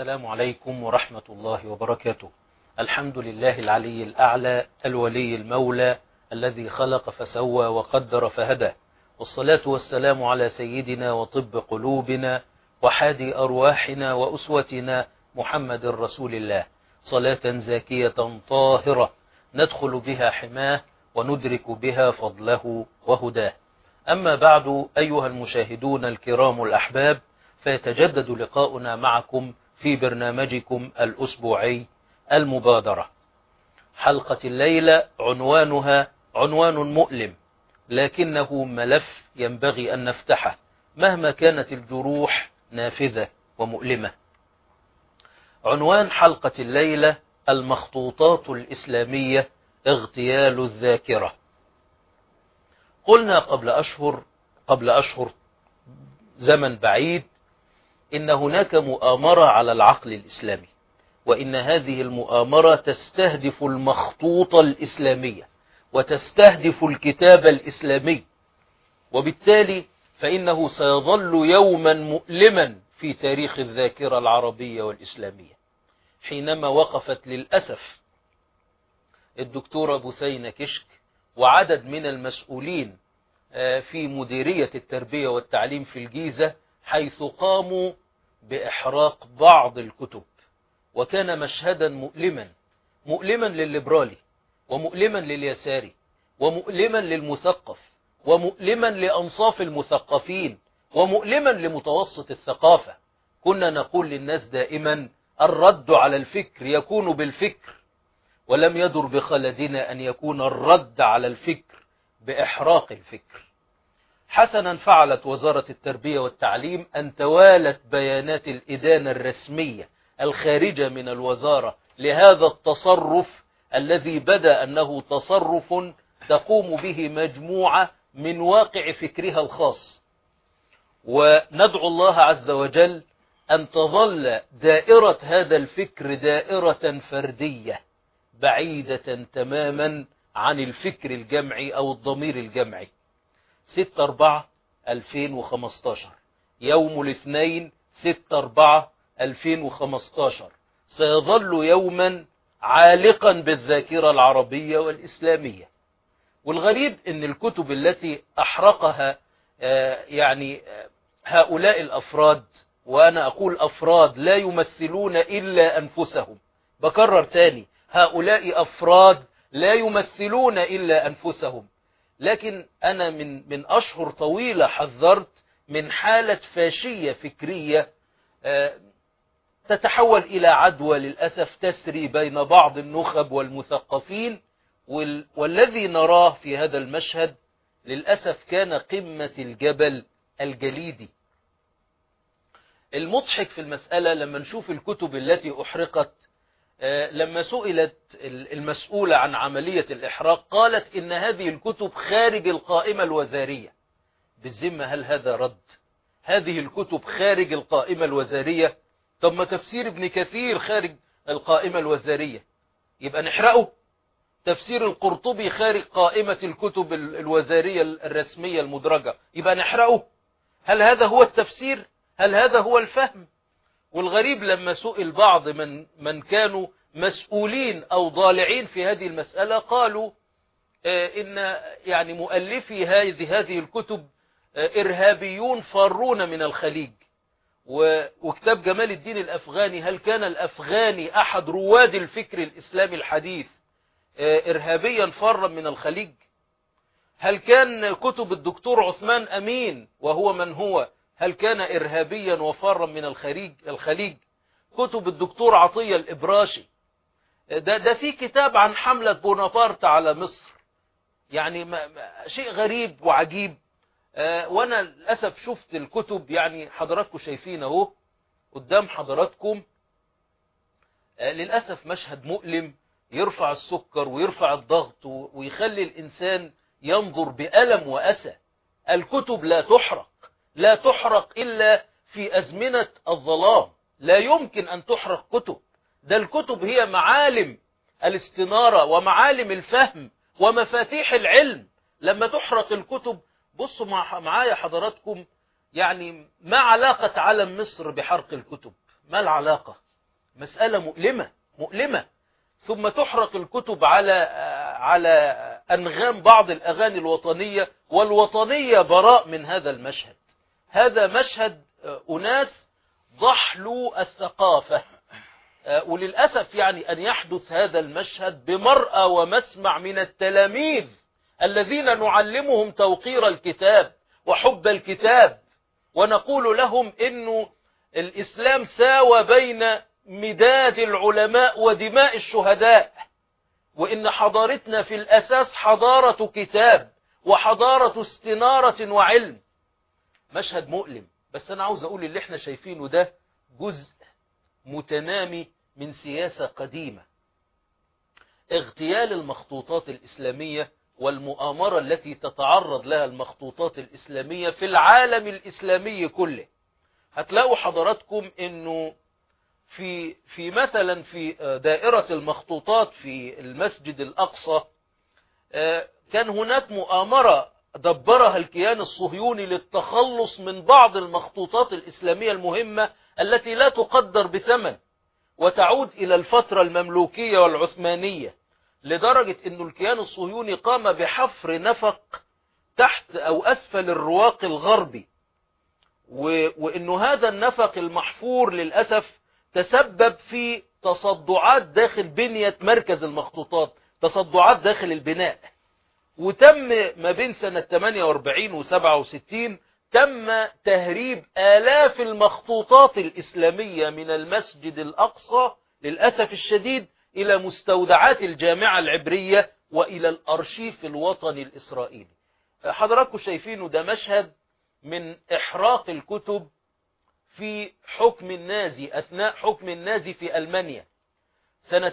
السلام عليكم ورحمة الله وبركاته الحمد لله العلي الأعلى الولي المولى الذي خلق فسوى وقدر فهدى والصلاة والسلام على سيدنا وطب قلوبنا وحادي أرواحنا وأسوتنا محمد رسول الله صلاة زاكية طاهرة ندخل بها حماه وندرك بها فضله وهداه أما بعد أيها المشاهدون الكرام الأحباب فيتجدد لقاؤنا معكم في برنامجكم الأسبوعي المبادرة حلقة الليلة عنوانها عنوان مؤلم لكنه ملف ينبغي أن نفتحه مهما كانت الجروح نافذة ومؤلمة عنوان حلقة الليلة المخطوطات الإسلامية اغتيال الذاكرة قلنا قبل أشهر قبل أشهر زمن بعيد إن هناك مؤامرة على العقل الإسلامي وإن هذه المؤامرة تستهدف المخطوطة الإسلامية وتستهدف الكتاب الإسلامي وبالتالي فإنه سيظل يوما مؤلما في تاريخ الذاكرة العربية والإسلامية حينما وقفت للأسف الدكتورة بثينة كشك وعدد من المسؤولين في مديرية التربية والتعليم في الجيزة حيث قاموا بإحراق بعض الكتب وكان مشهدا مؤلما مؤلما للليبرالي ومؤلما لليساري ومؤلما للمثقف ومؤلما لأنصاف المثقفين ومؤلما لمتوسط الثقافة كنا نقول للناس دائما الرد على الفكر يكون بالفكر ولم يدر بخلدنا أن يكون الرد على الفكر بإحراق الفكر حسنا فعلت وزارة التربية والتعليم أن توالت بيانات الإدانة الرسمية الخارجة من الوزارة لهذا التصرف الذي بدا أنه تصرف تقوم به مجموعة من واقع فكرها الخاص وندعو الله عز وجل أن تظل دائرة هذا الفكر دائرة فردية بعيدة تماما عن الفكر الجمعي أو الضمير الجمعي 6 4 2015 يوم الاثنين 6 4 2015 سيظل يوما عالقا بالذاكرة العربية والإسلامية والغريب أن الكتب التي أحرقها يعني هؤلاء الأفراد وأنا أقول أفراد لا يمثلون إلا أنفسهم بكرر تاني هؤلاء أفراد لا يمثلون إلا أنفسهم لكن أنا من من أشهر طويلة حذرت من حالة فاشية فكرية تتحول إلى عدوى للأسف تسري بين بعض النخب والمثقفين والذي نراه في هذا المشهد للأسف كان قمة الجبل الجليدي المضحك في المسألة لما نشوف الكتب التي أحرقت لما سئلت المسؤولة عن عملية الإحراق قالت إن هذه الكتب خارج القائمة الوزارية بالذمة هل هذا رد هذه الكتب خارج القائمة الوزارية طب ما تفسير ابن كثير خارج القائمة الوزارية يبقى نحرقه تفسير القرطبي خارج قائمة الكتب الوزارية الرسمية المدرجة يبقى نحرقه هل هذا هو التفسير هل هذا هو الفهم والغريب لما سئل بعض من من كانوا مسؤولين أو ضالعين في هذه المسألة قالوا إن يعني مؤلفي هذه هذه الكتب إرهابيون فارون من الخليج وكتاب جمال الدين الأفغاني هل كان الأفغاني أحد رواد الفكر الإسلامي الحديث إرهابيا فارا من الخليج هل كان كتب الدكتور عثمان أمين وهو من هو هل كان إرهابيا وفارا من الخليج الخليج كتب الدكتور عطية الإبراشي ده, ده في كتاب عن حملة بونابرت على مصر يعني ما ما شيء غريب وعجيب آه وانا للأسف شفت الكتب يعني حضراتكم شايفين اهو قدام حضراتكم آه للأسف مشهد مؤلم يرفع السكر ويرفع الضغط ويخلي الإنسان ينظر بألم وأسى الكتب لا تحرق لا تحرق إلا في أزمنة الظلام لا يمكن أن تحرق كتب ده الكتب هي معالم الاستنارة ومعالم الفهم ومفاتيح العلم لما تحرق الكتب بصوا مع معايا حضراتكم يعني ما علاقة علم مصر بحرق الكتب ما العلاقة مسألة مؤلمة مؤلمة ثم تحرق الكتب على على أنغام بعض الأغاني الوطنية والوطنية براء من هذا المشهد هذا مشهد أناس ضحلوا الثقافة وللأسف يعني أن يحدث هذا المشهد بمرأى ومسمع من التلاميذ الذين نعلمهم توقير الكتاب وحب الكتاب ونقول لهم إنه الإسلام ساوى بين مداد العلماء ودماء الشهداء وإن حضارتنا في الأساس حضارة كتاب وحضارة استنارة وعلم مشهد مؤلم بس أنا عاوز أقول اللي احنا شايفينه ده جزء متنامي من سياسة قديمة اغتيال المخطوطات الإسلامية والمؤامرة التي تتعرض لها المخطوطات الإسلامية في العالم الإسلامي كله هتلاقوا حضراتكم انه في في مثلا في دائرة المخطوطات في المسجد الأقصى كان هناك مؤامرة دبرها الكيان الصهيوني للتخلص من بعض المخطوطات الإسلامية المهمة التي لا تقدر بثمن وتعود إلى الفترة المملوكية والعثمانية لدرجة أن الكيان الصهيوني قام بحفر نفق تحت أو أسفل الرواق الغربي وأنه هذا النفق المحفور للأسف تسبب في تصدعات داخل بنية مركز المخطوطات تصدعات داخل البناء وتم ما بين سنة 48 و 67 تم تهريب آلاف المخطوطات الإسلامية من المسجد الأقصى للأسف الشديد إلى مستودعات الجامعة العبرية وإلى الأرشيف الوطني الإسرائيلي حضراتكم شايفينه ده مشهد من إحراق الكتب في حكم النازي أثناء حكم النازي في ألمانيا سنة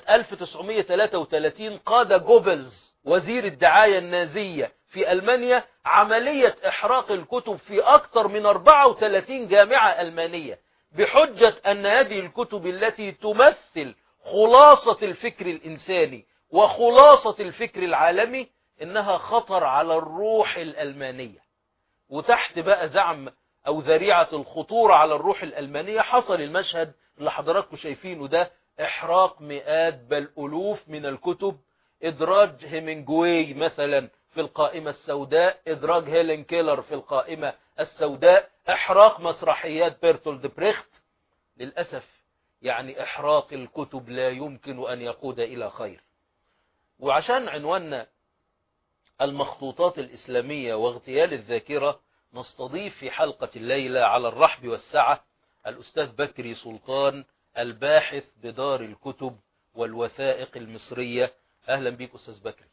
1933 قاد جوبلز وزير الدعاية النازية في ألمانيا عملية إحراق الكتب في أكثر من 34 جامعة ألمانية بحجة أن هذه الكتب التي تمثل خلاصة الفكر الإنساني وخلاصة الفكر العالمي إنها خطر على الروح الألمانية وتحت بقى زعم أو ذريعة الخطورة على الروح الألمانية حصل المشهد اللي حضراتكم شايفينه ده إحراق مئات بل ألوف من الكتب إدراج هيمنجوي مثلا في القائمة السوداء إدراج هيلين كيلر في القائمة السوداء إحراق مسرحيات بيرتولد بريخت للأسف يعني إحراق الكتب لا يمكن أن يقود إلى خير وعشان عنواننا المخطوطات الإسلامية واغتيال الذاكرة نستضيف في حلقة الليلة على الرحب والسعة الأستاذ بكري سلطان الباحث بدار الكتب والوثائق المصرية أهلا بك أستاذ بكري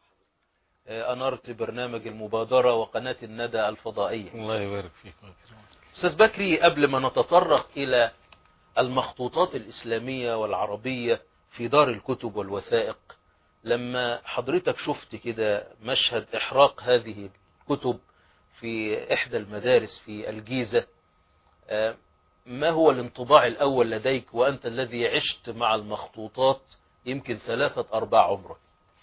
أنرت برنامج المبادرة وقناة الندى الفضائية الله يبارك فيك أستاذ بكري قبل ما نتطرق إلى المخطوطات الإسلامية والعربية في دار الكتب والوثائق لما حضرتك شفت كده مشهد إحراق هذه الكتب في إحدى المدارس في الجيزة ما هو الانطباع الأول لديك وأنت الذي عشت مع المخطوطات يمكن ثلاثة أرباع عمرك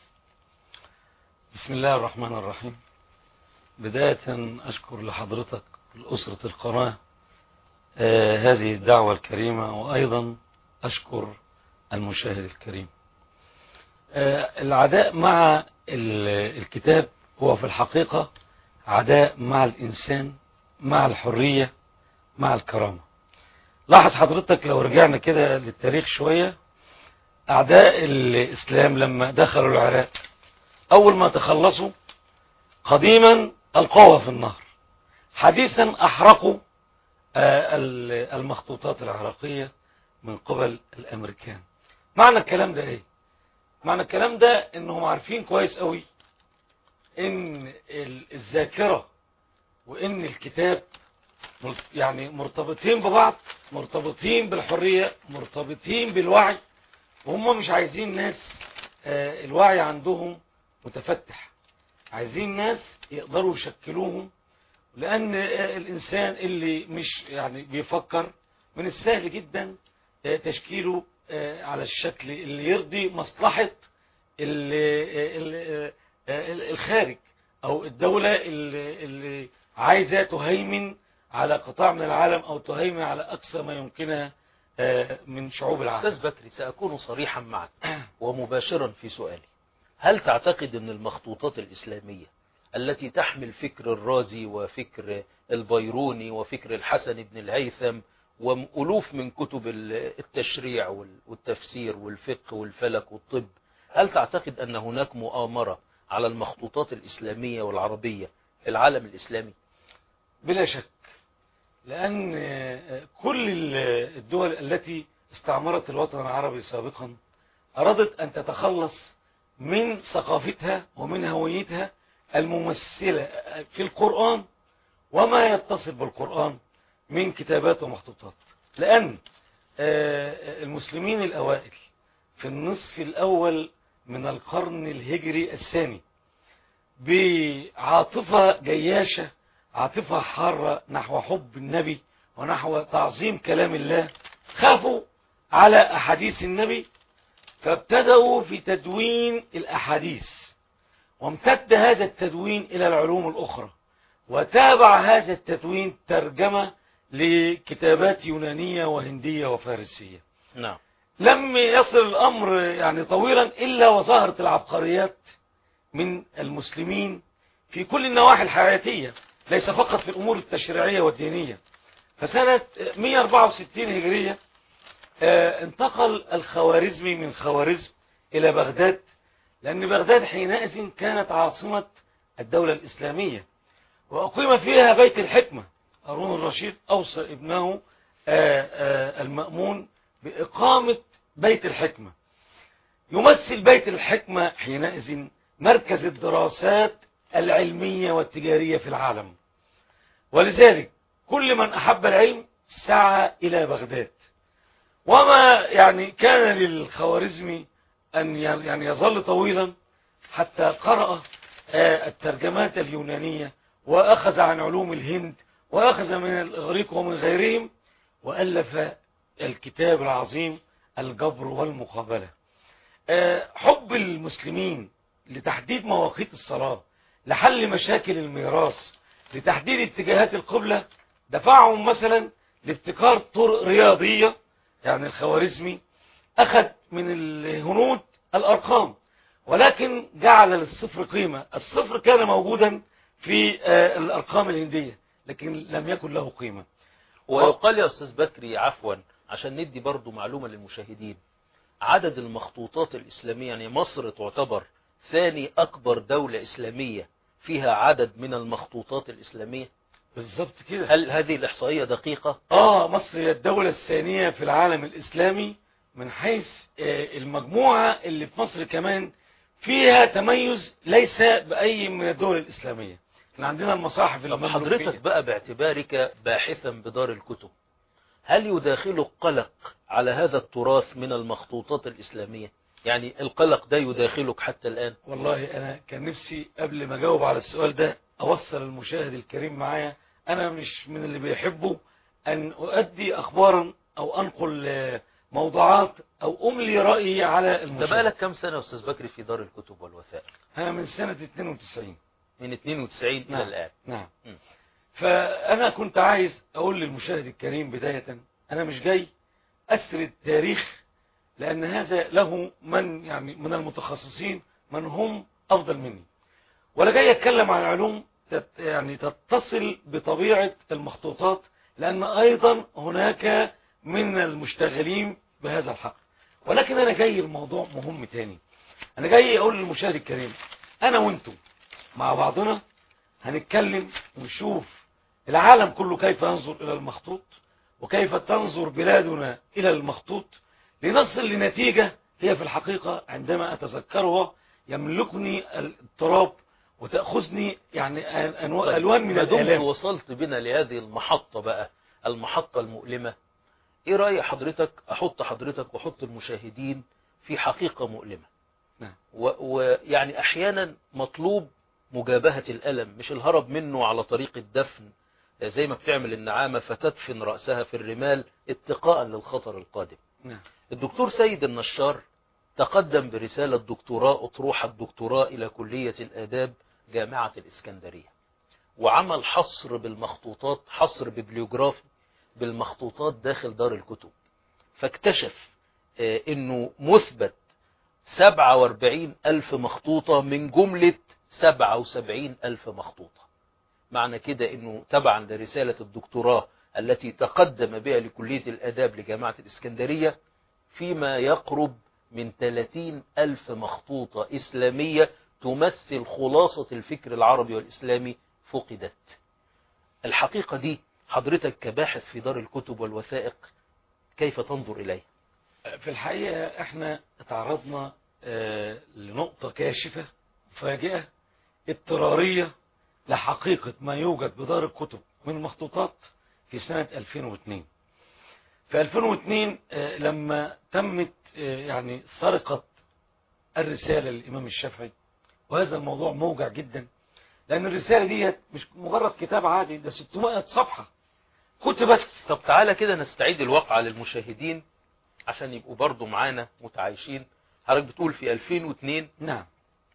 بسم الله الرحمن الرحيم بداية أشكر لحضرتك لأسرة القناة آه هذه الدعوة الكريمة وأيضا أشكر المشاهد الكريم آه العداء مع الكتاب هو في الحقيقة عداء مع الإنسان مع الحرية مع الكرامة لاحظ حضرتك لو رجعنا كده للتاريخ شوية أعداء الإسلام لما دخلوا العراق أول ما تخلصوا قديما القوة في النهر حديثا أحرقوا المخطوطات العراقية من قبل الأمريكان معنى الكلام ده إيه معنى الكلام ده إنهم عارفين كويس قوي إن الذاكرة وإن الكتاب يعني مرتبطين ببعض مرتبطين بالحرية مرتبطين بالوعي وهم مش عايزين ناس الوعي عندهم متفتح عايزين ناس يقدروا يشكلوهم لأن الإنسان اللي مش يعني بيفكر من السهل جدا تشكيله على الشكل اللي يرضي مصلحة الخارج أو الدولة اللي عايزة تهيمن على قطاع من العالم أو تهيمن على أقصى ما يمكنها آه، من شعوب العالم أستاذ بكري سأكون صريحا معك ومباشرا في سؤالي هل تعتقد أن المخطوطات الإسلامية التي تحمل فكر الرازي وفكر البيروني وفكر الحسن بن الهيثم وألوف من كتب التشريع وال- والتفسير والفقه والفلك والطب هل تعتقد أن هناك مؤامرة على المخطوطات الإسلامية والعربية في العالم الإسلامي بلا شك لأن آه، كل ال- الدول التي استعمرت الوطن العربي سابقا أرادت أن تتخلص من ثقافتها ومن هويتها الممثلة في القرآن وما يتصل بالقرآن من كتابات ومخطوطات لأن آه، المسلمين الأوائل في النصف الأول من القرن الهجري الثاني بعاطفة جياشة عاطفة حارة نحو حب النبي ونحو تعظيم كلام الله خافوا على أحاديث النبي فابتدأوا في تدوين الأحاديث وامتد هذا التدوين إلى العلوم الأخرى وتابع هذا التدوين ترجمة لكتابات يونانية وهندية وفارسية نعم لم يصل الأمر يعني طويلا إلا وظهرت العبقريات من المسلمين في كل النواحي الحياتية ليس فقط في الأمور التشريعية والدينية فسنة 164 هجرية آه، انتقل الخوارزمي من خوارزم إلى بغداد لأن بغداد حينئذ كانت عاصمة الدولة الإسلامية وأقيم فيها بيت الحكمة هارون الرشيد أوصى ابنه آه، آه، المأمون بإقامة بيت الحكمة يمثل بيت الحكمة حينئذ مركز الدراسات العلمية والتجارية في العالم ولذلك كل من أحب العلم سعى إلى بغداد وما يعني كان للخوارزمي أن ي- يعني يظل طويلا حتى قرأ آه، الترجمات اليونانية وأخذ عن علوم الهند وأخذ من الإغريق ومن غيرهم وألف الكتاب العظيم الجبر والمقابلة آه، حب المسلمين لتحديد مواقيت الصلاة لحل مشاكل الميراث لتحديد اتجاهات القبلة دفعهم مثلا لابتكار طرق رياضية يعني الخوارزمي أخذ من الهنود الأرقام ولكن جعل للصفر قيمة الصفر كان موجودا في آه، الأرقام الهندية لكن لم يكن له قيمة ويقال يا أستاذ بكري عفوا عشان ندي برضو معلومة للمشاهدين عدد المخطوطات الإسلامية يعني مصر تعتبر ثاني أكبر دولة إسلامية فيها عدد من المخطوطات الإسلامية بالظبط كده هل هذه الإحصائية دقيقة؟ آه مصر هي الدولة الثانية في العالم الإسلامي من حيث آه، المجموعة اللي في مصر كمان فيها تميز ليس بأي من الدول الإسلامية احنا عندنا المصاحف طب المملوكية حضرتك بقى باعتبارك باحثا بدار الكتب هل يداخلك قلق على هذا التراث من المخطوطات الإسلامية؟ يعني القلق ده يداخلك حتى الآن؟ والله أنا كان نفسي قبل ما أجاوب على السؤال ده أوصل المشاهد الكريم معايا أنا مش من اللي بيحبوا أن أؤدي أخبارا أو أنقل آه، موضوعات أو أملي رأيي على انت المشاهد بقالك كم سنة يا أستاذ بكري في دار الكتب والوثائق؟ أنا من سنة 92 من 92 إلى نعم. الآن نعم م. فأنا كنت عايز أقول للمشاهد الكريم بداية أنا مش جاي أسرد تاريخ لأن هذا له من يعني من المتخصصين من هم أفضل مني ولا جاي أتكلم عن علوم تت يعني تتصل بطبيعة المخطوطات لأن أيضا هناك من المشتغلين بهذا الحق ولكن أنا جاي الموضوع مهم تاني أنا جاي أقول للمشاهد الكريم أنا وأنتم مع بعضنا هنتكلم ونشوف العالم كله كيف ينظر إلى المخطوط وكيف تنظر بلادنا إلى المخطوط لنصل لنتيجة هي في الحقيقة عندما أتذكرها يملكني الاضطراب وتأخذني يعني أنو- طيب، ألوان من ما دمت الآلام وصلت بنا لهذه المحطة بقى المحطة المؤلمة ايه رأي حضرتك احط حضرتك واحط المشاهدين في حقيقة مؤلمة نعم. ويعني احيانا مطلوب مجابهة الألم مش الهرب منه على طريق الدفن زي ما بتعمل النعامة فتدفن رأسها في الرمال اتقاء للخطر القادم نعم. الدكتور سيد النشار تقدم برسالة دكتوراه أطروحة الدكتوراه إلى كلية الآداب جامعة الإسكندرية وعمل حصر بالمخطوطات حصر ببليوجرافي بالمخطوطات داخل دار الكتب فاكتشف آه، انه مثبت 47 ألف مخطوطة من جملة 77 ألف مخطوطة معنى كده انه تبعا لرسالة الدكتوراه التي تقدم بها لكلية الآداب لجامعة الإسكندرية فيما يقرب من 30 ألف مخطوطة إسلامية تمثل خلاصة الفكر العربي والإسلامي فقدت الحقيقة دي حضرتك كباحث في دار الكتب والوثائق كيف تنظر إليها في الحقيقة احنا تعرضنا آه، لنقطة كاشفة مفاجئة اضطرارية لحقيقة ما يوجد بدار الكتب من مخطوطات في سنة 2002 في 2002 آه، لما تمت آه، يعني سرقة الرسالة للإمام الشافعي وهذا الموضوع موجع جدا لأن الرسالة دي مش مجرد كتاب عادي ده 600 صفحة كتبت طب تعالى كده نستعيد الواقعة للمشاهدين عشان يبقوا برضو معانا متعايشين حضرتك بتقول في 2002 نعم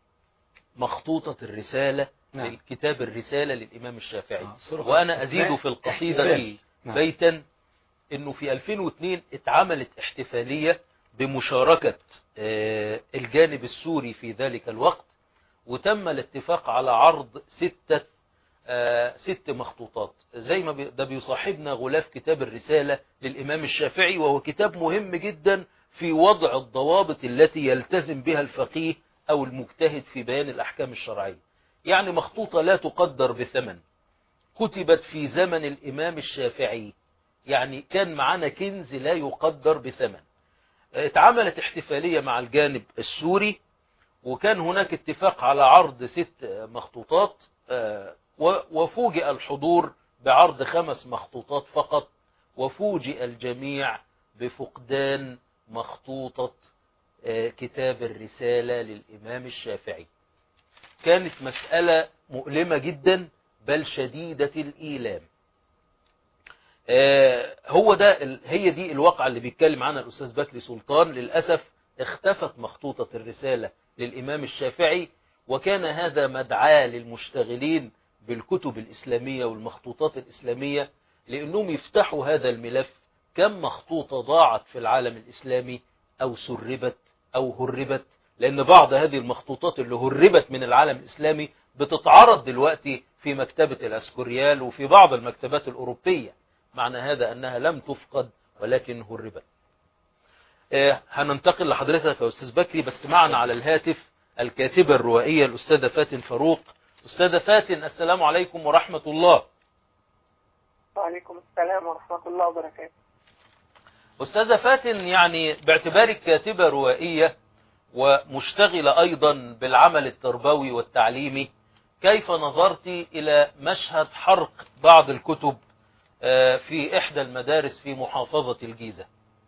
مخطوطة الرسالة نعم. الكتاب الرسالة للإمام الشافعي آه، سرقة وأنا أثناء أزيد في القصيدة احتفال. دي نعم. بيتا أنه في 2002 اتعملت احتفالية بمشاركة آه، الجانب السوري في ذلك الوقت وتم الاتفاق على عرض ستة آه، ست مخطوطات زي ما بي- ده بيصاحبنا غلاف كتاب الرسالة للإمام الشافعي وهو كتاب مهم جدا في وضع الضوابط التي يلتزم بها الفقيه أو المجتهد في بيان الأحكام الشرعية يعني مخطوطة لا تقدر بثمن كتبت في زمن الإمام الشافعي يعني كان معانا كنز لا يقدر بثمن اتعملت احتفالية مع الجانب السوري وكان هناك اتفاق على عرض ست مخطوطات آه، و- وفوجئ الحضور بعرض خمس مخطوطات فقط وفوجئ الجميع بفقدان مخطوطة آه، كتاب الرسالة للإمام الشافعي كانت مسألة مؤلمة جدا بل شديدة الإيلام آه، هو ده ال- هي دي الواقعة اللي بيتكلم عنها الأستاذ بكري سلطان للأسف اختفت مخطوطة الرسالة للإمام الشافعي وكان هذا مدعاة للمشتغلين بالكتب الإسلامية والمخطوطات الإسلامية لأنهم يفتحوا هذا الملف كم مخطوطة ضاعت في العالم الإسلامي أو سربت أو هربت لأن بعض هذه المخطوطات اللي هربت من العالم الإسلامي بتتعرض دلوقتي في مكتبة الأسكوريال وفي بعض المكتبات الأوروبية معنى هذا أنها لم تفقد ولكن هربت آه، هننتقل لحضرتك يا أستاذ بكري بس معنا على الهاتف الكاتبة الروائية الأستاذة فاتن فاروق أستاذة فاتن السلام عليكم ورحمة الله وعليكم السلام ورحمة الله وبركاته أستاذة فاتن يعني باعتبارك كاتبة روائية ومشتغلة أيضا بالعمل التربوي والتعليمي كيف نظرت إلى مشهد حرق بعض الكتب آه، في إحدى المدارس في محافظة الجيزة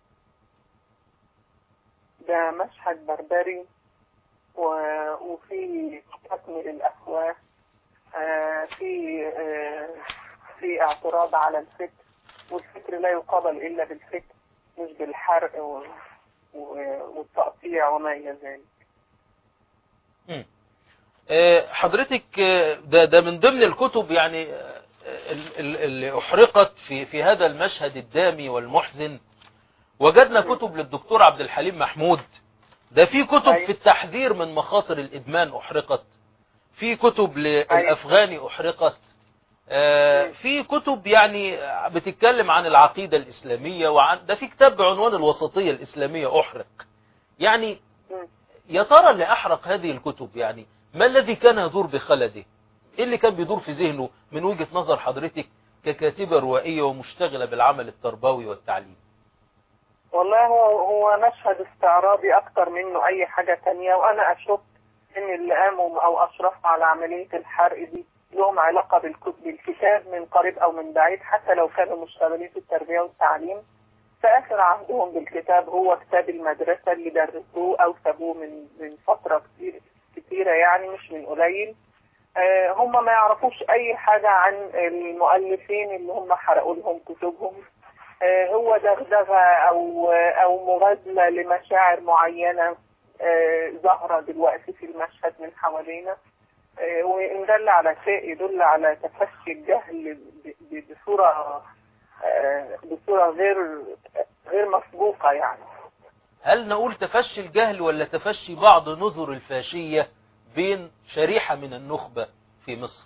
ده مشهد بربري و... وفي تكمل الأفواه آه، في آه، في اعتراض على الفكر والفكر لا يقابل إلا بالفكر مش بالحرق و... و... والتقطيع وما إلى ذلك مم. آه، حضرتك آه، ده ده من ضمن الكتب يعني آه، ال- ال- اللي أحرقت في في هذا المشهد الدامي والمحزن وجدنا مم. كتب للدكتور عبد الحليم محمود ده في كتب أيوة. في التحذير من مخاطر الإدمان أحرقت في كتب للأفغاني أحرقت آه، مم. في كتب يعني بتتكلم عن العقيدة الإسلامية وعن ده في كتاب بعنوان الوسطية الإسلامية أحرق يعني مم. يا ترى اللي أحرق هذه الكتب يعني ما الذي كان يدور بخلده إيه اللي كان بيدور في ذهنه من وجهة نظر حضرتك ككاتبة روائية ومشتغلة بالعمل التربوي والتعليم والله هو هو مشهد استعراضي أكتر منه أي حاجة تانية وأنا أشك إن اللي قاموا أو أشرفوا على عملية الحرق دي لهم علاقة بالكت- بالكتاب من قريب أو من بعيد حتى لو كانوا مشتغلين في التربية والتعليم فآخر عهدهم بالكتاب هو كتاب المدرسة اللي درسوه أو سابوه من من فترة كتير كتيرة يعني مش من قليل آه، هم ما يعرفوش أي حاجة عن المؤلفين اللي هم حرقوا لهم كتبهم آه، هو دغدغة أو أو مغازلة لمشاعر معينة آه، ظاهرة دلوقتي في المشهد من حوالينا آه، وإن دل على شيء يدل على تفشي الجهل ب- ب- بصورة آه، بصورة غير غير مسبوقة يعني هل نقول تفشي الجهل ولا تفشي بعض نذر الفاشية بين شريحة من النخبة في مصر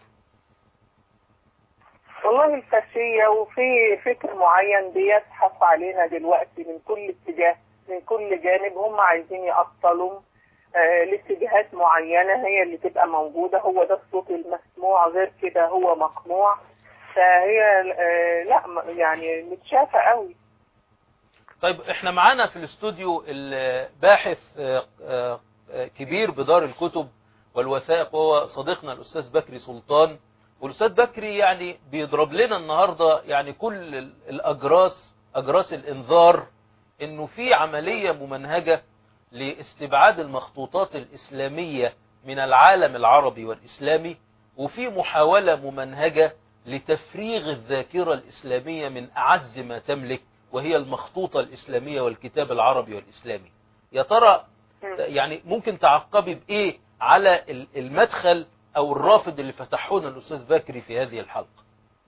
والله الفاشية وفي فكر معين بيزحف علينا دلوقتي من كل اتجاه من كل جانب هم عايزين يأصلوا آه، لاتجاهات معينة هي اللي تبقى موجودة هو ده الصوت المسموع غير كده هو مقموع فهي آه، لا م- يعني متشافة قوي طيب احنا معانا في الاستوديو الباحث آه، آه، آه، كبير بدار الكتب والوثائق وهو صديقنا الأستاذ بكري سلطان والأستاذ بكري يعني بيضرب لنا النهاردة يعني كل ال- الأجراس أجراس الإنذار إنه في عملية ممنهجة لاستبعاد المخطوطات الإسلامية من العالم العربي والإسلامي وفي محاولة ممنهجة لتفريغ الذاكرة الإسلامية من أعز ما تملك وهي المخطوطة الإسلامية والكتاب العربي والإسلامي يا ترى يعني ممكن تعقبي بإيه على ال- المدخل أو الرافد اللي فتحه لنا الأستاذ بكري في هذه الحلقة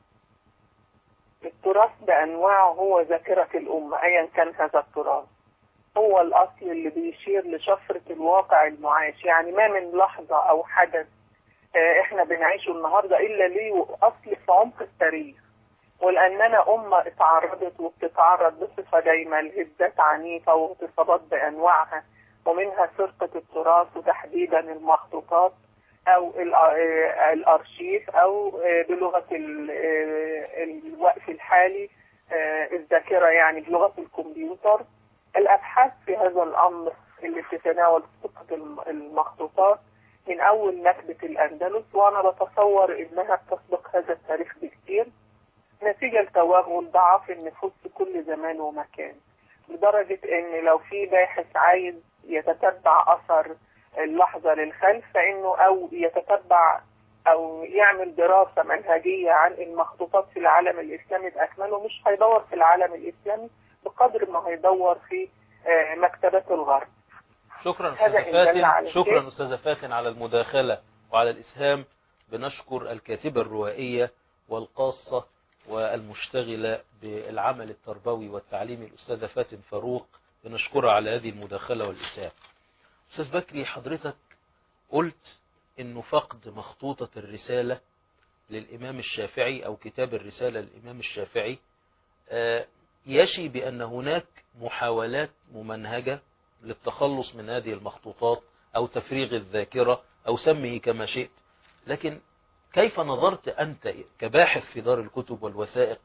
التراث بأنواعه هو ذاكرة الأمة أيا كان هذا التراث هو الأصل اللي بيشير لشفرة الواقع المعاش يعني ما من لحظة أو حدث آه، إحنا بنعيشه النهاردة إلا ليه أصل في عمق التاريخ ولأننا أمة اتعرضت وبتتعرض بصفة دايمة لهزات عنيفة واغتصابات بأنواعها ومنها سرقة التراث وتحديدا المخطوطات أو ال- آه، الأرشيف أو آه، بلغة ال- آه، الوقت الحالي آه، الذاكرة يعني بلغة الكمبيوتر الأبحاث في هذا الأمر اللي بتتناول سرقة الم- المخطوطات من أول نكبة الأندلس وأنا بتصور إنها بتسبق هذا التاريخ بكتير نتيجة لتوغل ضعف النفوس في كل زمان ومكان لدرجة إن لو في باحث عايز يتتبع أثر اللحظة للخلف فإنه أو يتتبع أو يعمل دراسة منهجية عن المخطوطات في العالم الإسلامي بأكمله مش هيدور في العالم الإسلامي بقدر ما هيدور في آه، مكتبات الغرب شكرا هذا أستاذ إن دل فاتن على شكرا شيء. أستاذ فاتن على المداخلة وعلى الإسهام بنشكر الكاتبة الروائية والقاصة والمشتغلة بالعمل التربوي والتعليمي الأستاذة فاتن فاروق بنشكرها على هذه المداخلة والإسهام أستاذ بكري حضرتك قلت إنه فقد مخطوطة الرسالة للإمام الشافعي أو كتاب الرسالة للإمام الشافعي آه، يشي بأن هناك محاولات ممنهجة للتخلص من هذه المخطوطات أو تفريغ الذاكرة أو سمه كما شئت لكن كيف نظرت أنت كباحث في دار الكتب والوثائق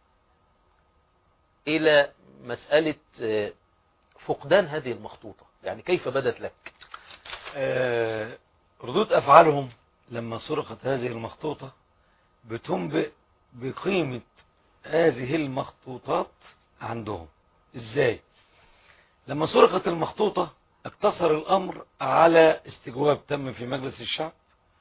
إلى مسألة آه، فقدان هذه المخطوطة يعني كيف بدت لك آه، ردود أفعالهم لما سرقت هذه المخطوطة بتنبئ بقيمة هذه المخطوطات عندهم ازاي لما سرقت المخطوطة اقتصر الأمر على استجواب تم في مجلس الشعب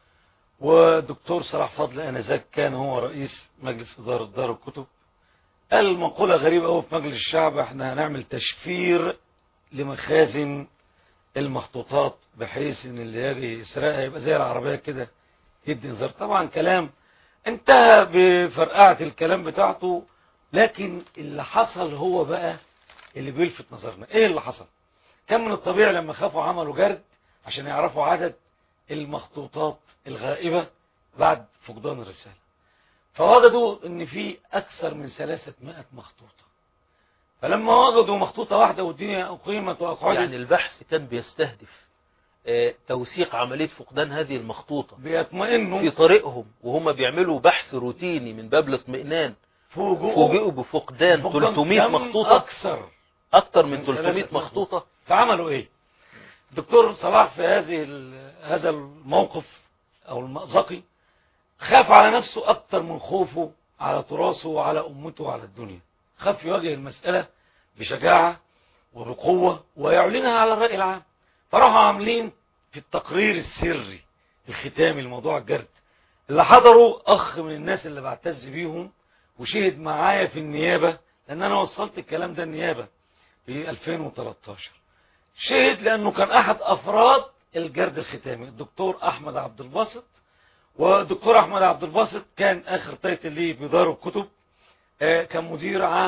ودكتور صلاح فضل آنذاك كان هو رئيس مجلس إدارة دار الكتب قال مقولة غريبة قوي في مجلس الشعب احنا هنعمل تشفير لمخازن المخطوطات بحيث ان اللي يجي يسرقها يبقى زي العربية كده يدي انذار طبعا كلام انتهى بفرقعة الكلام بتاعته لكن اللي حصل هو بقى اللي بيلفت نظرنا ايه اللي حصل كان من الطبيعي لما خافوا عملوا جرد عشان يعرفوا عدد المخطوطات الغائبة بعد فقدان الرسالة فوجدوا ان في اكثر من 300 مخطوطة فلما وجدوا مخطوطة واحدة والدنيا اقيمت واقعدت يعني البحث كان بيستهدف آه، توثيق عملية فقدان هذه المخطوطة بيطمئنوا في طريقهم وهم بيعملوا بحث روتيني من باب الاطمئنان فوجئوا فوجئوا بفقدان فقدان 300 كم مخطوطة اكثر أكثر من من 300 ثلاثة مخطوطة فعملوا ايه الدكتور صلاح في هذه ال- هذا الموقف او المأزقي خاف على نفسه اكتر من خوفه على تراثه وعلى امته وعلى الدنيا خاف يواجه المسألة بشجاعة وبقوة ويعلنها على الرأي العام فراحوا عاملين في التقرير السري الختامي لموضوع الجرد اللي حضروا اخ من الناس اللي بعتز بيهم وشهد معايا في النيابة لان انا وصلت الكلام ده النيابة في 2013 شهد لانه كان احد افراد الجرد الختامي الدكتور احمد عبد الباسط ودكتور احمد عبد الباسط كان اخر تايتل ليه بدار الكتب آه، كان مدير عام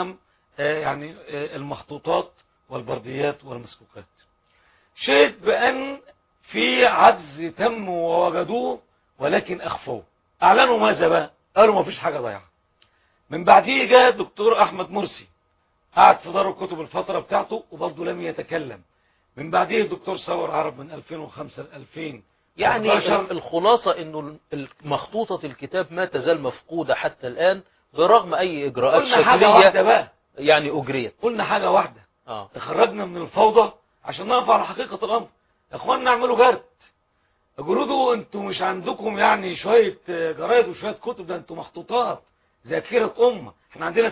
آه، يعني آه، المخطوطات والبرديات والمسكوكات شهد بأن في عجز تم ووجدوه ولكن أخفوه أعلنوا ماذا بقى قالوا ما فيش حاجة ضايعة من بعديه جاء الدكتور أحمد مرسي قعد في دار الكتب الفترة بتاعته وبرضه لم يتكلم من بعديه الدكتور صور عرب من 2005 ل 2000 يعني 11. الخلاصة انه مخطوطة الكتاب ما تزال مفقودة حتى الآن برغم أي إجراءات قلنا حاجة واحدة شكلية بقى يعني أجريت قلنا حاجة واحدة آه. تخرجنا من الفوضى عشان نقف على حقيقة الأمر يا اخوانا اعملوا جرد جرودوا انتوا مش عندكم يعني شوية آه، جرايد وشوية كتب ده انتوا مخطوطات ذاكرة أمة احنا عندنا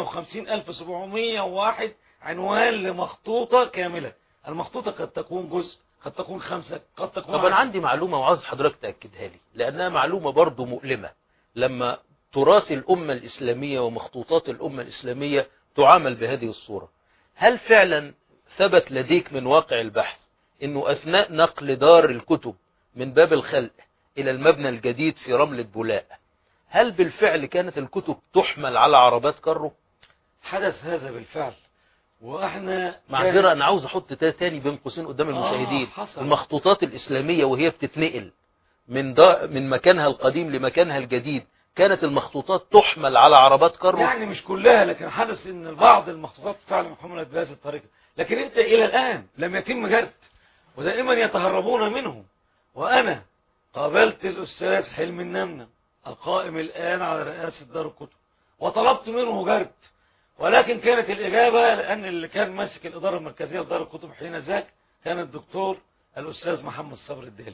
58701 عنوان لمخطوطة كاملة المخطوطة قد تكون جزء قد تكون خمسة قد تكون طب أنا عشرة. عندي معلومة وعايز حضرتك تأكدها لي لأنها معلومة برضو مؤلمة لما تراث الأمة الإسلامية ومخطوطات الأمة الإسلامية تعامل بهذه الصورة هل فعلا ثبت لديك من واقع البحث أنه أثناء نقل دار الكتب من باب الخلق إلى المبنى الجديد في رملة بولاء هل بالفعل كانت الكتب تحمل على عربات كرو حدث هذا بالفعل واحنا معذرة أنا عاوز أحط تا- تاني بين قوسين قدام المشاهدين حصل. المخطوطات الإسلامية وهي بتتنقل من دا من مكانها القديم لمكانها الجديد كانت المخطوطات تحمل على عربات كرو يعني مش كلها لكن حدث ان بعض المخطوطات فعلا حملت بهذه الطريقة لكن انت الى الان لم يتم جرد ودائما يتهربون منه وانا قابلت الاستاذ حلمي النمنة القائم الان على رئاسة دار الكتب وطلبت منه جرد ولكن كانت الاجابة لان اللي كان ماسك الادارة المركزية لدار الكتب حين ذاك كان الدكتور الاستاذ محمد صبر الدالي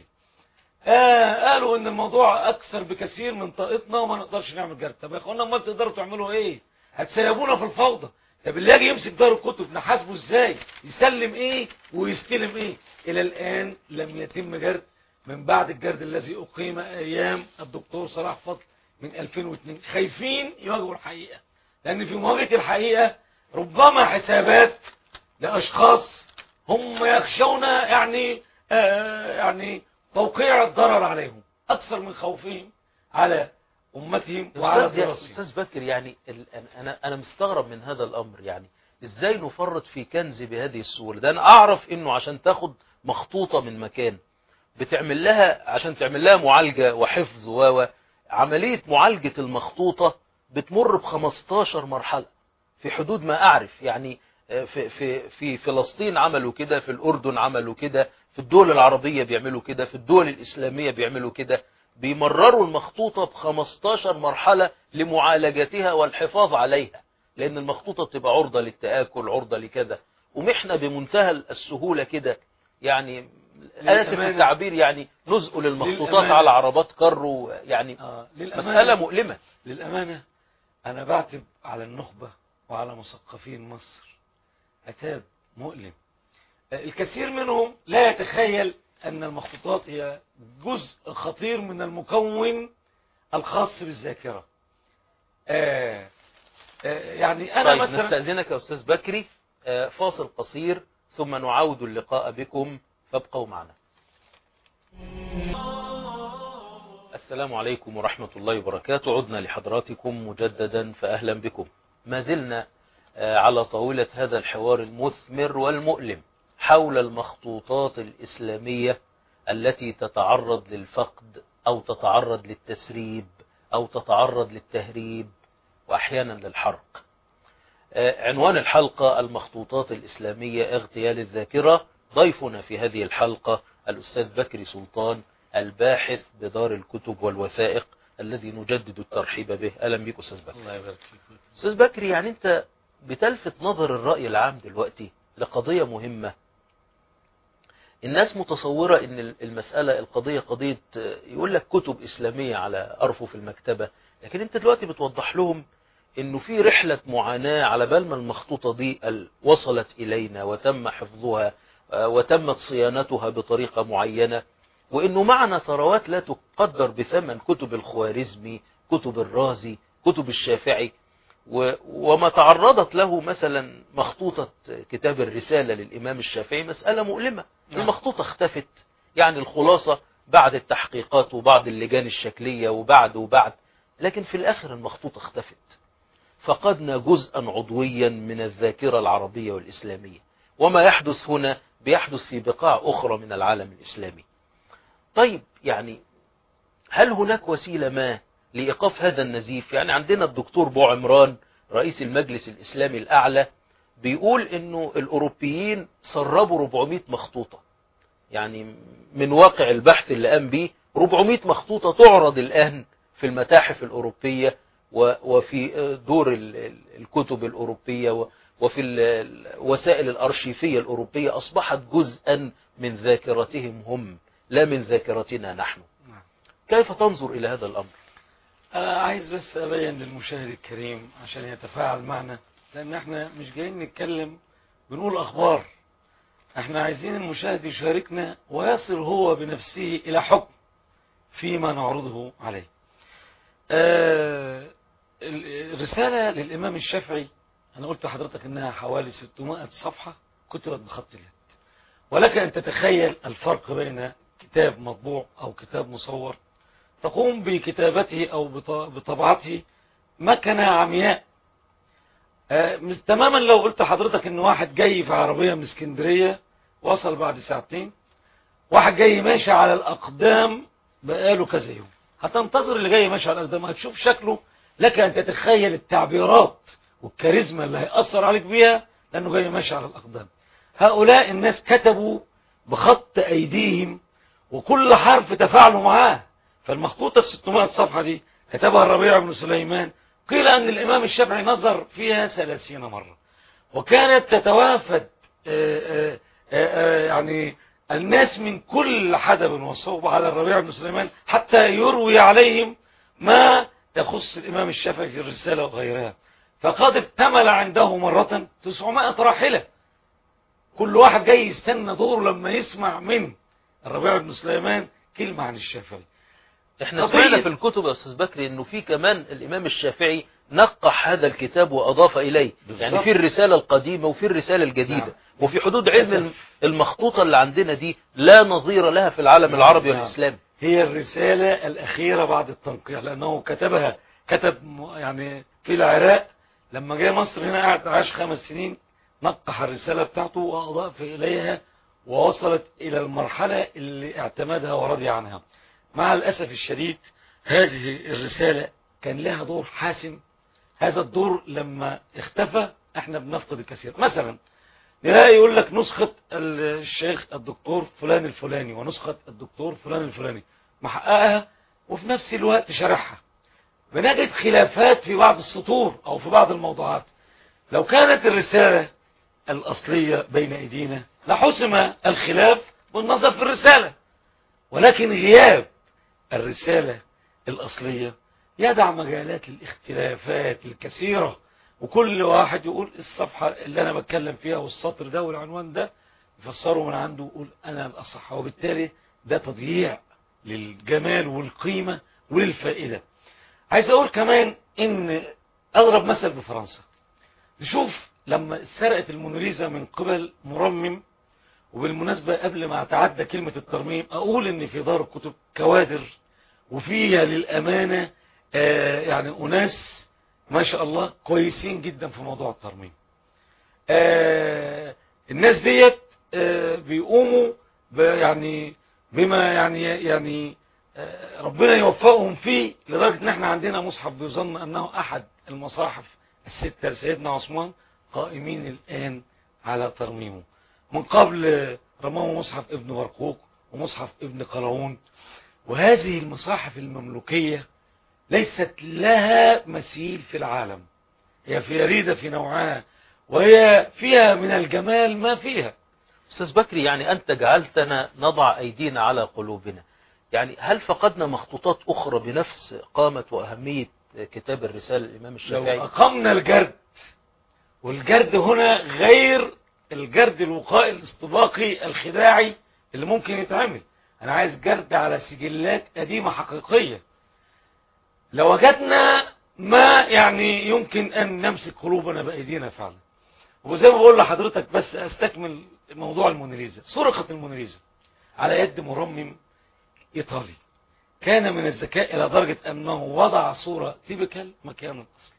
آه قالوا ان الموضوع اكثر بكثير من طاقتنا وما نقدرش نعمل جرد طب يا اخوانا امال تقدروا تعملوا ايه هتسيبونا في الفوضى طب اللي يجي يمسك دار الكتب نحاسبه ازاي يسلم ايه ويستلم ايه الى الان لم يتم جرد من بعد الجرد الذي اقيم ايام الدكتور صلاح فضل من 2002 خايفين يواجهوا الحقيقة لان في مواجهة الحقيقة ربما حسابات لاشخاص هم يخشون يعني آه يعني توقيع الضرر عليهم أكثر من خوفهم على أمتهم وعلى أستاذ, يا دراستهم أستاذ بكر يعني ال- أنا- أنا أنا مستغرب من هذا الأمر يعني إزاي نفرط في كنز بهذه السهولة ده أنا أعرف إنه عشان تاخد مخطوطة من مكان بتعمل لها عشان تعمل لها معالجة وحفظ و و- عملية معالجة المخطوطة بتمر ب 15 مرحلة في حدود ما أعرف يعني آه، في في في فلسطين عملوا كده في الأردن عملوا كده في الدول العربية بيعملوا كده في الدول الإسلامية بيعملوا كده بيمرروا المخطوطة ب 15 مرحلة لمعالجتها والحفاظ عليها لأن المخطوطة بتبقى عرضة للتآكل عرضة لكذا ومحنا بمنتهى السهولة كده يعني آسف للأمانة- التعبير يعني نزقل المخطوطات للأمانة. على عربات كرو يعني آه للأمانة, مسألة مؤلمة للأمانة أنا بعتب على النخبة وعلى مثقفين مصر عتاب مؤلم آه، الكثير منهم لا يتخيل أن المخطوطات هي جزء خطير من المكون الخاص بالذاكرة آه آه يعني أنا طيب مثلا نستأذنك يا أستاذ بكري آه، فاصل قصير ثم نعاود اللقاء بكم فابقوا معنا السلام عليكم ورحمة الله وبركاته عدنا لحضراتكم مجددا فأهلا بكم ما زلنا آه، على طاولة هذا الحوار المثمر والمؤلم حول المخطوطات الإسلامية التي تتعرض للفقد أو تتعرض للتسريب أو تتعرض للتهريب وأحيانا للحرق آه، عنوان الحلقة المخطوطات الإسلامية اغتيال الذاكرة ضيفنا في هذه الحلقة الأستاذ بكري سلطان الباحث بدار الكتب والوثائق الذي نجدد الترحيب به أهلا بك أستاذ بكري الله يبارك فيك أستاذ بكري يعني أنت بتلفت نظر الرأي العام دلوقتي لقضية مهمة الناس متصورة ان المسألة القضية قضية آه، يقول لك كتب إسلامية على أرفف المكتبة لكن انت دلوقتي بتوضح لهم انه في رحلة معاناة على بال ما المخطوطة دي ال- وصلت إلينا وتم حفظها آه، وتمت صيانتها بطريقة معينة وانه معنا ثروات لا تقدر بثمن كتب الخوارزمي كتب الرازي كتب الشافعي و- وما تعرضت له مثلا مخطوطة كتاب الرسالة للإمام الشافعي مسألة مؤلمة نعم. المخطوطة اختفت يعني الخلاصة بعد التحقيقات وبعد اللجان الشكلية وبعد وبعد لكن في الآخر المخطوطة اختفت فقدنا جزءا عضويا من الذاكرة العربية والإسلامية وما يحدث هنا بيحدث في بقاع أخرى من العالم الإسلامي طيب يعني هل هناك وسيلة ما لإيقاف هذا النزيف يعني عندنا الدكتور بو عمران رئيس المجلس الإسلامي الأعلى بيقول إنه الأوروبيين سربوا 400 مخطوطة يعني من واقع البحث اللي قام به 400 مخطوطة تعرض الآن في المتاحف الأوروبية و- وفي دور ال- ال- الكتب الأوروبية و- وفي ال- الوسائل الأرشيفية الأوروبية أصبحت جزءا من ذاكرتهم هم لا من ذاكرتنا نحن نعم. كيف تنظر إلى هذا الأمر أنا عايز بس أبين للمشاهد الكريم عشان يتفاعل معنا لأن احنا مش جايين نتكلم بنقول أخبار احنا عايزين المشاهد يشاركنا ويصل هو بنفسه إلى حكم فيما نعرضه عليه آه ال- الرسالة للإمام الشافعي أنا قلت لحضرتك إنها حوالي 600 صفحة كتبت بخط اليد ولك أن تتخيل الفرق بين كتاب مطبوع أو كتاب مصور تقوم بكتابته أو بط- بطبعته مكنة عمياء آه، مش تماما لو قلت حضرتك ان واحد جاي في عربية من اسكندرية وصل بعد ساعتين واحد جاي ماشي على الأقدام بقاله كذا يوم هتنتظر اللي جاي ماشي على الأقدام هتشوف شكله لك أن تتخيل التعبيرات والكاريزما اللي هيأثر عليك بيها لأنه جاي ماشي على الأقدام هؤلاء الناس كتبوا بخط أيديهم وكل حرف تفاعلوا معاه فالمخطوطة ال 600 صفحة دي كتبها الربيع بن سليمان قيل أن الإمام الشافعي نظر فيها ثلاثين مرة وكانت تتوافد آه، آه، آه، يعني الناس من كل حدب وصوب على الربيع بن سليمان حتى يروي عليهم ما يخص الإمام الشافعي في الرسالة وغيرها فقد اكتمل عنده مرة 900 راحلة كل واحد جاي يستنى دوره لما يسمع من الربيع بن سليمان كلمة عن الشافعي احنا قضية. سمعنا في الكتب يا أستاذ بكري أنه في كمان الإمام الشافعي نقح هذا الكتاب وأضاف إليه بالظبط. يعني في الرسالة القديمة وفي الرسالة الجديدة نعم. وفي حدود علم للأسف. المخطوطة اللي عندنا دي لا نظير لها في العالم العربي نعم. والإسلامي هي الرسالة الأخيرة بعد التنقيح لأنه كتبها كتب م- يعني في العراق لما جاء مصر هنا قعد عاش خمس سنين نقح الرسالة بتاعته وأضاف إليها ووصلت إلى المرحلة اللي اعتمدها ورضي عنها مع الأسف الشديد هذه الرسالة كان لها دور حاسم هذا الدور لما اختفى احنا بنفقد الكثير مثلا نلاقي يقول لك نسخة الشيخ الدكتور فلان الفلاني ونسخة الدكتور فلان الفلاني محققها وفي نفس الوقت شرحها بنجد خلافات في بعض السطور أو في بعض الموضوعات لو كانت الرسالة الأصلية بين أيدينا لحسم الخلاف بالنظر في الرسالة ولكن غياب الرسالة الأصلية يدع مجالات الاختلافات الكثيرة وكل واحد يقول الصفحة اللي أنا بتكلم فيها والسطر ده والعنوان ده يفسره من عنده ويقول أنا الأصح وبالتالي ده تضييع للجمال والقيمة وللفائدة عايز أقول كمان إن أضرب مثل بفرنسا نشوف لما سرقت الموناليزا من قبل مرمم وبالمناسبة قبل ما أتعدى كلمة الترميم أقول إن في دار الكتب كوادر وفيها للأمانة آه يعني أناس ما شاء الله كويسين جدا في موضوع الترميم آه الناس ديت آه بيقوموا ب- يعني بما يعني يعني آه ربنا يوفقهم فيه لدرجة ان احنا عندنا مصحف بيظن انه احد المصاحف الستة لسيدنا عثمان قائمين الان على ترميمه من قبل رماه مصحف ابن برقوق ومصحف ابن قلاوون وهذه المصاحف المملوكية ليست لها مثيل في العالم هي فريدة في نوعها وهي فيها من الجمال ما فيها أستاذ بكري يعني أنت جعلتنا نضع أيدينا على قلوبنا يعني هل فقدنا مخطوطات أخرى بنفس قامة وأهمية كتاب الرسالة الإمام لو الشافعي أقمنا الجرد والجرد هنا غير الجرد الوقائي الاستباقي الخداعي اللي ممكن يتعمل أنا عايز جرد على سجلات قديمة حقيقية لو وجدنا ما يعني يمكن أن نمسك قلوبنا بأيدينا فعلا وزي ما بقول لحضرتك بس أستكمل موضوع الموناليزا سرقت الموناليزا على يد مرمم إيطالي كان من الذكاء إلى درجة أنه وضع صورة تيبيكال مكان الأصل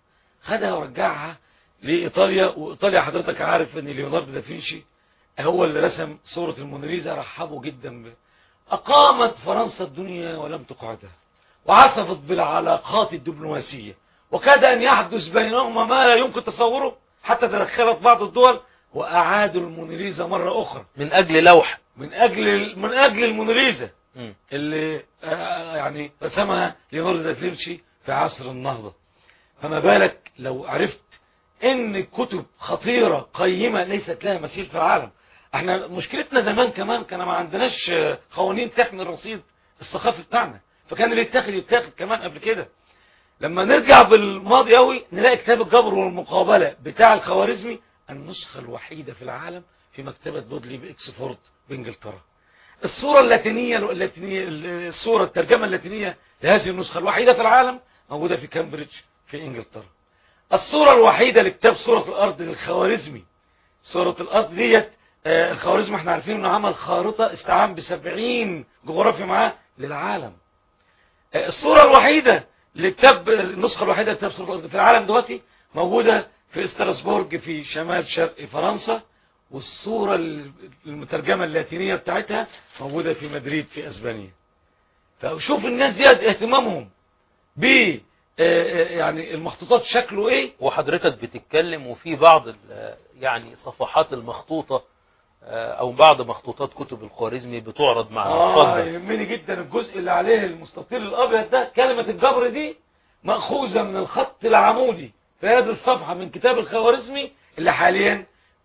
خدها ورجعها لإيطاليا وإيطاليا حضرتك عارف أن ليوناردو دافنشي هو اللي رسم صورة الموناليزا رحبوا جدا به أقامت فرنسا الدنيا ولم تقعدها وعصفت بالعلاقات الدبلوماسية وكاد أن يحدث بينهما ما لا يمكن تصوره حتى تدخلت بعض الدول وأعادوا الموناليزا مرة أخرى من أجل لوحة من أجل من أجل الموناليزا مم. اللي آه، يعني رسمها ليوناردو دافنشي في عصر النهضة فما بالك لو عرفت ان كتب خطيرة قيمة ليست لها مثيل في العالم احنا مشكلتنا زمان كمان كان ما عندناش آه، قوانين تحمي الرصيد الثقافي بتاعنا فكان اللي يتاخد يتاخد كمان قبل كده لما نرجع بالماضي قوي نلاقي كتاب الجبر والمقابلة بتاع الخوارزمي النسخة الوحيدة في العالم في مكتبة بودلي بإكسفورد بإنجلترا الصورة اللاتينية اللاتينية الصورة الترجمة اللاتينية لهذه النسخة الوحيدة في العالم موجودة في كامبريدج في إنجلترا الصورة الوحيدة لكتاب صورة الأرض للخوارزمي صورة الأرض ديت آه، الخوارزمي احنا عارفين انه عمل خارطة استعان بسبعين جغرافيا معاه للعالم آه، الصورة الوحيدة لكتاب النسخة الوحيدة لكتاب صورة الأرض في العالم دلوقتي موجودة في استراسبورج في شمال شرق فرنسا والصورة المترجمة اللاتينية بتاعتها موجودة في مدريد في أسبانيا فشوف الناس دي اهتمامهم ب آه، آه، يعني المخطوطات شكله ايه وحضرتك بتتكلم وفي بعض ال- يعني صفحات المخطوطة آه، أو بعض مخطوطات كتب الخوارزمي بتعرض معنا اه اتفضل يهمني جدا الجزء اللي عليه المستطيل الابيض ده كلمة الجبر دي مأخوذة من الخط العمودي في هذه الصفحة من كتاب الخوارزمي اللي حاليا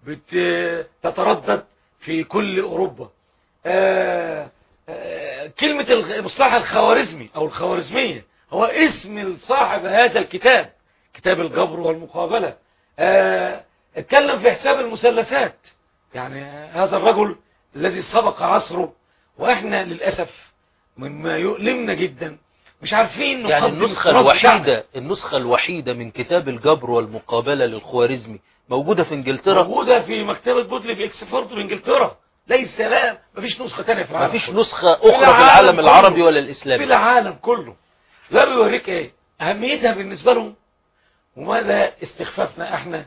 بتتردد في كل اوروبا آه آه كلمة الغ- مصطلح الخوارزمي او الخوارزمية هو اسم صاحب هذا الكتاب كتاب الجبر والمقابلة آه اتكلم في حساب المثلثات يعني هذا الرجل الذي سبق عصره واحنا للأسف مما يؤلمنا جدا مش عارفين يعني نقدم النسخة التراث بتاعنا. الوحيدة النسخة الوحيدة من كتاب الجبر والمقابلة للخوارزمي موجودة في انجلترا موجودة في مكتبة بودلي في اكسفورد بانجلترا ليس لا مفيش نسخة تانية في العالم مفيش كله. نسخة أخرى في العالم العالم كله. العربي ولا في الإسلامي العالم كله لا بيوريك ايه اهميتها بالنسبة لهم وماذا استخفافنا احنا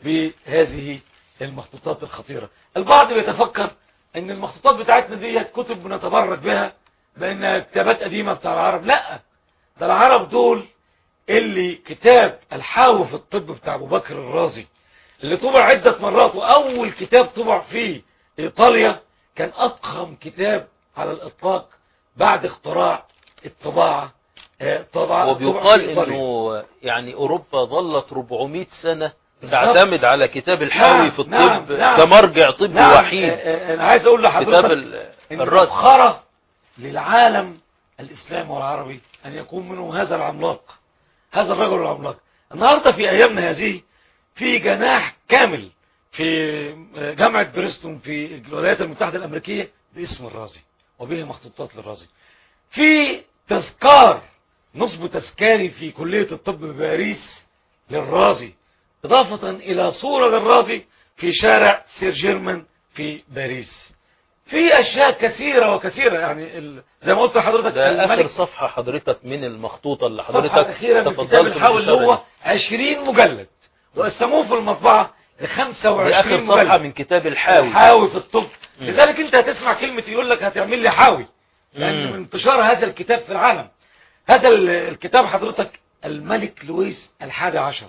بهذه المخطوطات الخطيرة البعض بيتفكر ان المخطوطات بتاعتنا ديت كتب بنتبرك بها بانها كتابات قديمة بتاع العرب لا ده العرب دول اللي كتاب الحاوي في الطب بتاع ابو بكر الرازي اللي طبع عدة مرات واول كتاب طبع في ايطاليا كان اضخم كتاب على الاطلاق بعد اختراع الطباعة آه، طبعا وبيقال انه يعني اوروبا ظلت 400 سنة بالظبط. تعتمد على كتاب الحاوي نعم، في الطب نعم، نعم. كمرجع طبي نعم وحيد آه، آه، انا عايز اقول كتاب لحضرتك ال- ان الرد مؤخرة للعالم الاسلامي والعربي ان يكون منهم هذا العملاق هذا الرجل العملاق النهاردة في ايامنا هذه في جناح كامل في جامعة بريستون في الولايات المتحدة الامريكية باسم الرازي وبه مخطوطات للرازي في تذكار نصب تذكاري في كلية الطب بباريس للرازي إضافة إلى صورة للرازي في شارع سير جيرمان في باريس في أشياء كثيرة وكثيرة يعني ال... زي ما قلت لحضرتك ده آخر الملك صفحة حضرتك من المخطوطة اللي الصفحة حضرتك الأخيرة من كتاب تفضلت الحاول اللي بالإشارة هو دي. 20 مجلد وقسموه في المطبعة ل دي 25 آخر صفحة مجلد من كتاب الحاوي حاوي في الطب مم. لذلك انت هتسمع كلمة يقول لك هتعمل لي حاوي لأن مم. من انتشار هذا الكتاب في العالم هذا ال- الكتاب حضرتك الملك لويس الحادي عشر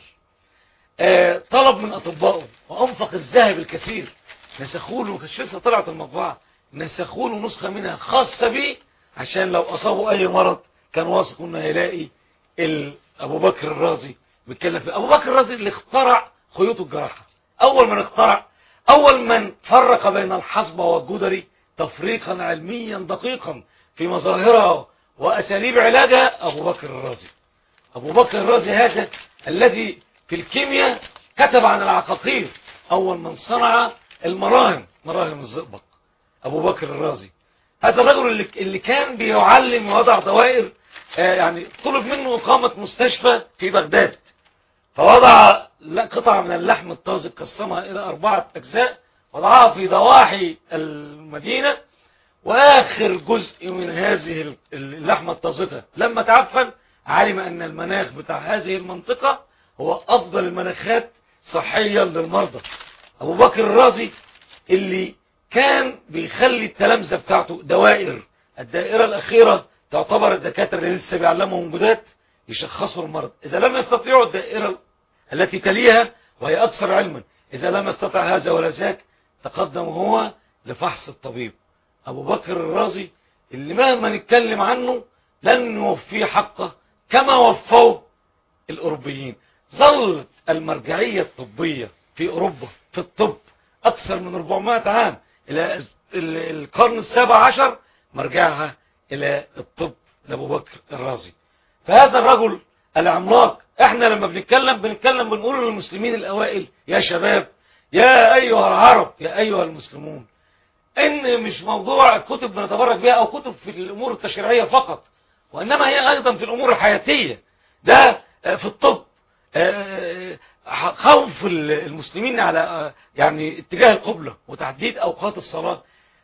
آه، طلب من أطبائه وأنفق الذهب الكثير نسخوا له كانش لسه طلعت المطبعة نسخوا له نسخة منها خاصة بيه عشان لو أصابه أي مرض كان واثق إنه هيلاقي ال- أبو بكر الرازي بيتكلم في أبو بكر الرازي اللي اخترع خيوط الجراحة أول من اخترع أول من فرق بين الحصبة والجدري تفريقا علميا دقيقا في مظاهرها وأساليب علاجها أبو بكر الرازي أبو بكر الرازي هذا الذي في الكيمياء كتب عن العقاقير أول من صنع المراهم مراهم الزئبق أبو بكر الرازي هذا الرجل اللي, اللي كان بيعلم ووضع دوائر آه، يعني طلب منه إقامة مستشفى في بغداد فوضع لا- قطعة من اللحم الطازج قسمها إلى أربعة أجزاء وضعها في ضواحي المدينة وآخر جزء من هذه اللحمة الطازجة لما تعفن علم أن المناخ بتاع هذه المنطقة هو افضل المناخات صحيا للمرضى ابو بكر الرازي اللي كان بيخلي التلامذه بتاعته دوائر الدائره الاخيره تعتبر الدكاتره اللي لسه بيعلمهم جداد يشخصوا المرض اذا لم يستطيعوا الدائره التي تليها وهي اكثر علما اذا لم يستطع هذا ولا ذاك تقدم هو لفحص الطبيب ابو بكر الرازي اللي مهما نتكلم عنه لن نوفيه حقه كما وفوه الاوروبيين ظلت المرجعيه الطبيه في اوروبا في الطب اكثر من 400 عام الى ال- القرن السابع عشر مرجعها الى الطب لابو بكر الرازي فهذا الرجل العملاق احنا لما بنتكلم بنتكلم بنقول للمسلمين الاوائل يا شباب يا ايها العرب يا ايها المسلمون ان مش موضوع كتب بنتبرك بها او كتب في الامور التشريعيه فقط وانما هي ايضا في الامور الحياتيه ده آه، في الطب آه، خوف المسلمين على آه، يعني اتجاه القبلة وتحديد اوقات الصلاة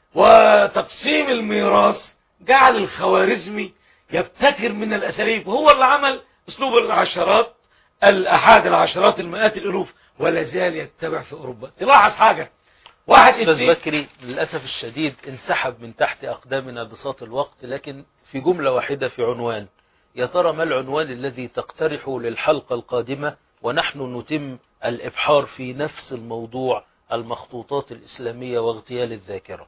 وتقسيم الميراث جعل الخوارزمي يبتكر من الاساليب وهو اللي عمل اسلوب العشرات الاحاد العشرات المئات الالوف ولا زال يتبع في اوروبا تلاحظ حاجة واحد أستاذ اتنين بكري للأسف الشديد انسحب من تحت أقدامنا بساط الوقت لكن في جملة واحدة في عنوان يا ترى ما العنوان الذي تقترح للحلقة القادمة ونحن نتم الإبحار في نفس الموضوع المخطوطات الإسلامية واغتيال الذاكرة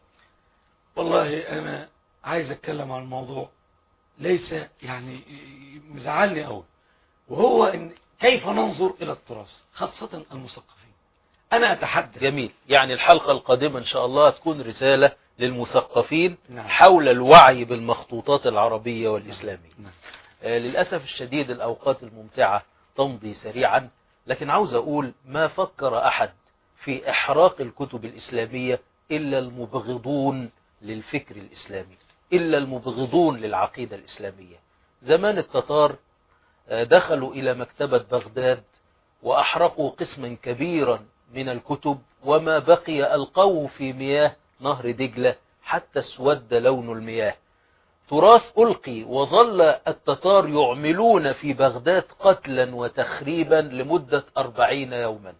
والله انا عايز اتكلم عن الموضوع ليس يعني مزعلني قوي وهو ان كيف ننظر الى التراث خاصة المثقفين انا اتحدى جميل يعني الحلقة القادمة إن شاء الله تكون رسالة للمثقفين نعم. حول الوعي بالمخطوطات العربية والإسلامية نعم. آه، للأسف الشديد الأوقات الممتعة تمضي سريعا لكن عاوز أقول ما فكر أحد في إحراق الكتب الإسلامية إلا المبغضون للفكر الإسلامي إلا المبغضون للعقيدة الإسلامية زمان التتار آه، دخلوا إلى مكتبة بغداد وأحرقوا قسما كبيرا من الكتب وما بقي ألقوه في مياه نهر دجلة حتى اسود لون المياه تراث ألقي وظل التتار يعملون في بغداد قتلا وتخريبا لمدة أربعين يوما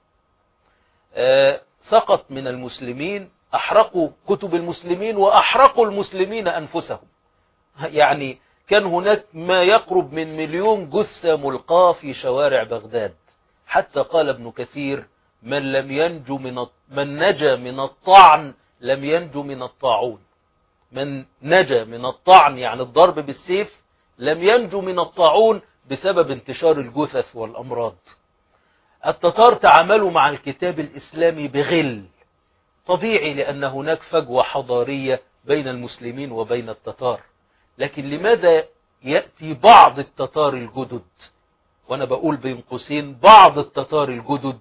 آه، سقط من المسلمين أحرقوا كتب المسلمين وأحرقوا المسلمين أنفسهم يعني كان هناك ما يقرب من مليون جثة ملقاة في شوارع بغداد حتى قال ابن كثير من لم ينجو من الط- من نجا من الطعن لم ينجو من الطاعون من نجا من الطعن يعني الضرب بالسيف لم ينجو من الطاعون بسبب انتشار الجثث والأمراض التتار تعاملوا مع الكتاب الإسلامي بغل طبيعي لأن هناك فجوة حضارية بين المسلمين وبين التتار لكن لماذا يأتي بعض التتار الجدد وأنا بقول بين قوسين بعض التتار الجدد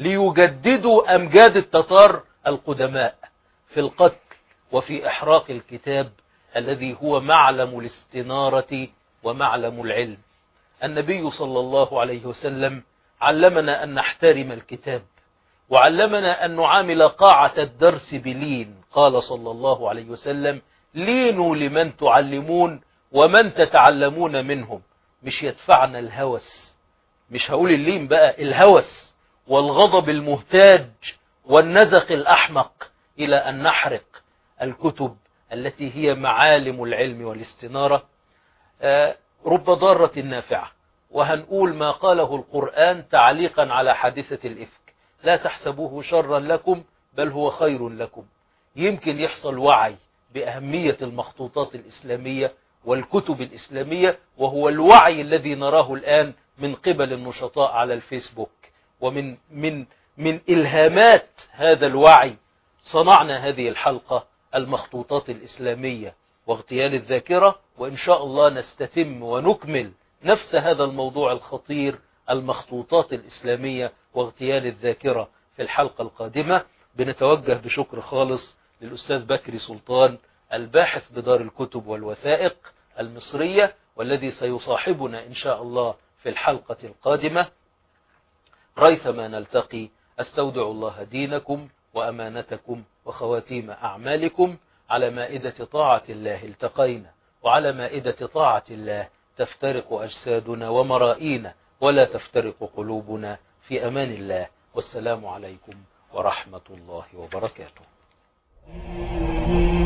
ليجددوا أمجاد التتار القدماء في القتل وفي إحراق الكتاب الذي هو معلم الاستنارة ومعلم العلم النبي صلى الله عليه وسلم علمنا أن نحترم الكتاب وعلمنا أن نعامل قاعة الدرس بلين قال صلى الله عليه وسلم لينوا لمن تعلمون ومن تتعلمون منهم مش يدفعنا الهوس مش هقول اللين بقى الهوس والغضب المهتاج والنزق الأحمق إلى أن نحرق الكتب التي هي معالم العلم والاستنارة آه، رب ضارة نافعة وهنقول ما قاله القرآن تعليقا على حادثة الإفك لا تحسبوه شرا لكم بل هو خير لكم يمكن يحصل وعي بأهمية المخطوطات الإسلامية والكتب الإسلامية وهو الوعي الذي نراه الآن من قبل النشطاء على الفيسبوك ومن من من إلهامات هذا الوعي صنعنا هذه الحلقة المخطوطات الإسلامية واغتيال الذاكرة وإن شاء الله نستتم ونكمل نفس هذا الموضوع الخطير المخطوطات الإسلامية واغتيال الذاكرة في الحلقة القادمة بنتوجه بشكر خالص للأستاذ بكري سلطان الباحث بدار الكتب والوثائق المصرية والذي سيصاحبنا إن شاء الله في الحلقة القادمة ريثما نلتقي أستودع الله دينكم وأمانتكم وخواتيم أعمالكم على مائدة طاعة الله التقينا وعلى مائدة طاعة الله تفترق أجسادنا ومرائينا ولا تفترق قلوبنا في أمان الله والسلام عليكم ورحمة الله وبركاته